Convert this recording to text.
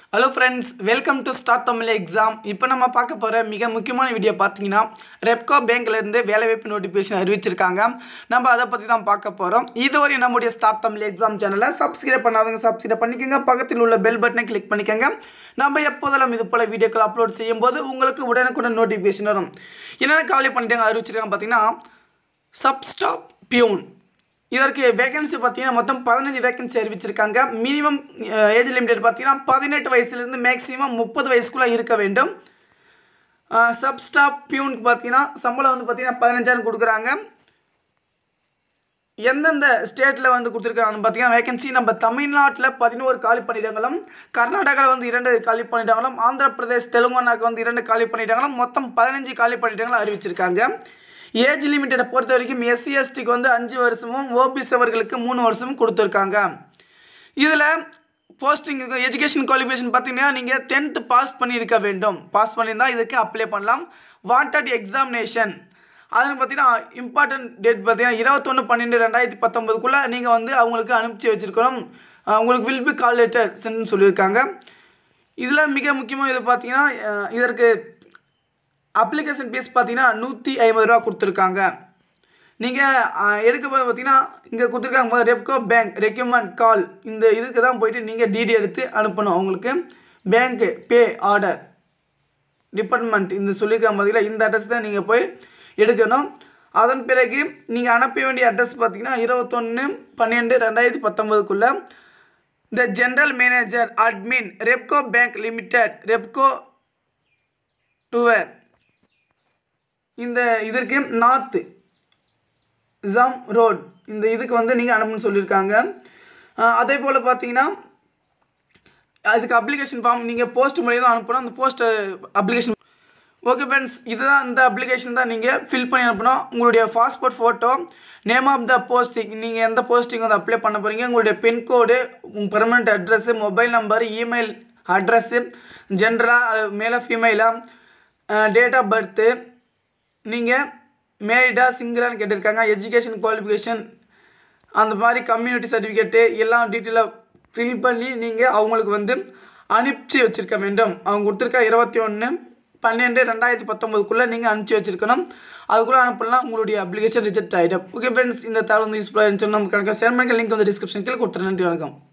hello friends welcome to start Tamil exam இப்போ நம்ம பார்க்க போகிற மிக முக்கியமான வீடியோ பார்த்தீங்கன்னா ரெப்கோ பேங்க்லேருந்து வேலைவாய்ப்பு நோட்டிஃபிகேஷன் அறிவிச்சிருக்காங்க நம்ம அதை பற்றி தான் பார்க்க போகிறோம் இதுவரை நம்முடைய ஸ்டார்ட் தமிழ் எக்ஸாம் சேனலை சப்ஸ்கிரைப் பண்ணாதவங்க சப்ஸ்கிரைப் பண்ணிக்கோங்க பக்கத்தில் உள்ள பெல் பட்டனை கிளிக் பண்ணிக்கோங்க நம்ம எப்போதெல்லாம் இது போல் வீடியோக்கள் அப்லோட் செய்யும்போது உங்களுக்கு உடனுக்குடன் நோட்டிஃபிகேஷன் வரும் என்னென்ன காலி பண்ணிட்டாங்க அறிவிச்சிருக்காங்க பார்த்தீங்கன்னா சப்ஸ்டாப் பியூன் இதற்கு வேகன்சி பார்த்தீங்கன்னா மொத்தம் பதினஞ்சு வேகன்சி அறிவிச்சிருக்காங்க மினிமம் ஏஜ் லிமிடெட் பார்த்தீங்கன்னா பதினெட்டு வயசுலேருந்து மேக்ஸிமம் முப்பது வயசுக்குள்ளே இருக்க வேண்டும் சப்ஸ்டாப் பியூனுக்கு பார்த்தீங்கன்னா சம்பளம் வந்து பார்த்தீங்கன்னா பதினஞ்சாயிரம் கொடுக்குறாங்க எந்தெந்த ஸ்டேட்டில் வந்து கொடுத்துருக்காங்கன்னு பார்த்தீங்கன்னா வேகன்சி நம்ம தமிழ்நாட்டில் பதினோரு காலி பணியிடங்களும் கர்நாடகாவில் வந்து இரண்டு காலி பணியிடங்களும் ஆந்திர பிரதேஷ் தெலுங்கானாக்கு வந்து இரண்டு காலி பணியிடங்களும் மொத்தம் பதினஞ்சு காலி பணியிடங்களும் அறிவிச்சிருக்காங்க ஏஜ் லிமிட்டடை பொறுத்த வரைக்கும் எஸ்சி எஸ்டிக்கு வந்து அஞ்சு வருஷமும் ஓபிசி அவர்களுக்கு மூணு வருஷமும் கொடுத்துருக்காங்க இதில் போஸ்டிங் எஜுகேஷன் குவாலிஃபிகேஷன் பார்த்தீங்கன்னா நீங்கள் டென்த்து பாஸ் பண்ணியிருக்க வேண்டும் பாஸ் பண்ணியிருந்தால் இதுக்கு அப்ளை பண்ணலாம் வாண்டட் எக்ஸாமினேஷன் அதில் பார்த்தீங்கன்னா இம்பார்ட்டன்ட் டேட் பார்த்தீங்கன்னா இருபத்தொன்று பன்னெண்டு ரெண்டாயிரத்தி பத்தொம்பதுக்குள்ளே நீங்கள் வந்து அவங்களுக்கு அனுப்பிச்சி வச்சுருக்கணும் உங்களுக்கு வில் பி கால் லெட்டர் சென்ட்னு சொல்லியிருக்காங்க இதில் மிக முக்கியமாக இது பார்த்தீங்கன்னா இதற்கு அப்ளிகேஷன் ஃபீஸ் பார்த்தீங்கன்னா நூற்றி ஐம்பது ரூபா கொடுத்துருக்காங்க நீங்கள் எடுக்க போது பார்த்தீங்கன்னா இங்கே கொடுத்துருக்காங்க போது ரெப்கோ பேங்க் ரெக்யூமெண்ட் கால் இந்த இதுக்கு தான் போயிட்டு நீங்கள் டிடி எடுத்து அனுப்பணும் அவங்களுக்கு பேங்க்கு பே ஆர்டர் டிபார்ட்மெண்ட் இந்த சொல்லியிருக்காங்க பார்த்தீங்களா இந்த அட்ரஸ் தான் நீங்கள் போய் எடுக்கணும் அதன் பிறகு நீங்கள் அனுப்ப வேண்டிய அட்ரஸ் பார்த்தீங்கன்னா இருபத்தொன்று பன்னெண்டு ரெண்டாயிரத்தி பத்தொம்போதுக்குள்ளே the general manager admin Repco bank limited Repco டுவர் இந்த இதற்கு நார்த்து ஜாம் ரோட் இந்த இதுக்கு வந்து நீங்கள் அனுப்பணும்னு சொல்லியிருக்காங்க அதே போல் பார்த்தீங்கன்னா அதுக்கு அப்ளிகேஷன் ஃபார்ம் நீங்கள் போஸ்ட் மூலியம் தான் அனுப்பணும் அந்த போஸ்ட் அப்ளிகேஷன் ஓகே ஃப்ரெண்ட்ஸ் இதுதான் இந்த அப்ளிகேஷன் தான் நீங்கள் ஃபில் பண்ணி அனுப்பணும் உங்களுடைய passport photo name of the posting நீங்கள் எந்த போஸ்டிங் வந்து அப்ளை பண்ண போகிறீங்க உங்களுடைய பின்கோடு உங்கள் permanent address mobile number email address ஜென்ரலாக மேலே ஃபீமேலாக டேட் ஆஃப் பர்த்து நீங்கள் மேரிடா சிங்கிளான்னு கேட்டிருக்காங்க எஜுகேஷன் குவாலிஃபிகேஷன் அந்த மாதிரி கம்யூனிட்டி சர்டிஃபிகேட்டு எல்லாம் டீட்டெயிலாக ஃபில் பண்ணி நீங்கள் அவங்களுக்கு வந்து அனுப்பிச்சி வச்சுருக்க வேண்டும் அவங்க கொடுத்துருக்க இருபத்தி ஒன்று பன்னெண்டு ரெண்டாயிரத்தி பத்தொம்பதுக்குள்ளே நீங்கள் அனுப்பிச்சி வச்சுருக்கணும் அதுக்குள்ளே அனுப்பலாம் உங்களுடைய அப்ளிகேஷன் ரிஜெக்ட் ஆகிடும் ஓகே ஃப்ரெண்ட்ஸ் இந்த தகவல் வந்து யூஸ்ஃபுல்லாக இருந்துச்சு நம்ம கணக்கு ஷேர் பண்ணிக்க லிங்க் வந்து டிஸ்கிரிப்ஷன் கீழே கொடுத்துருங்க நன்றி வணக்கம்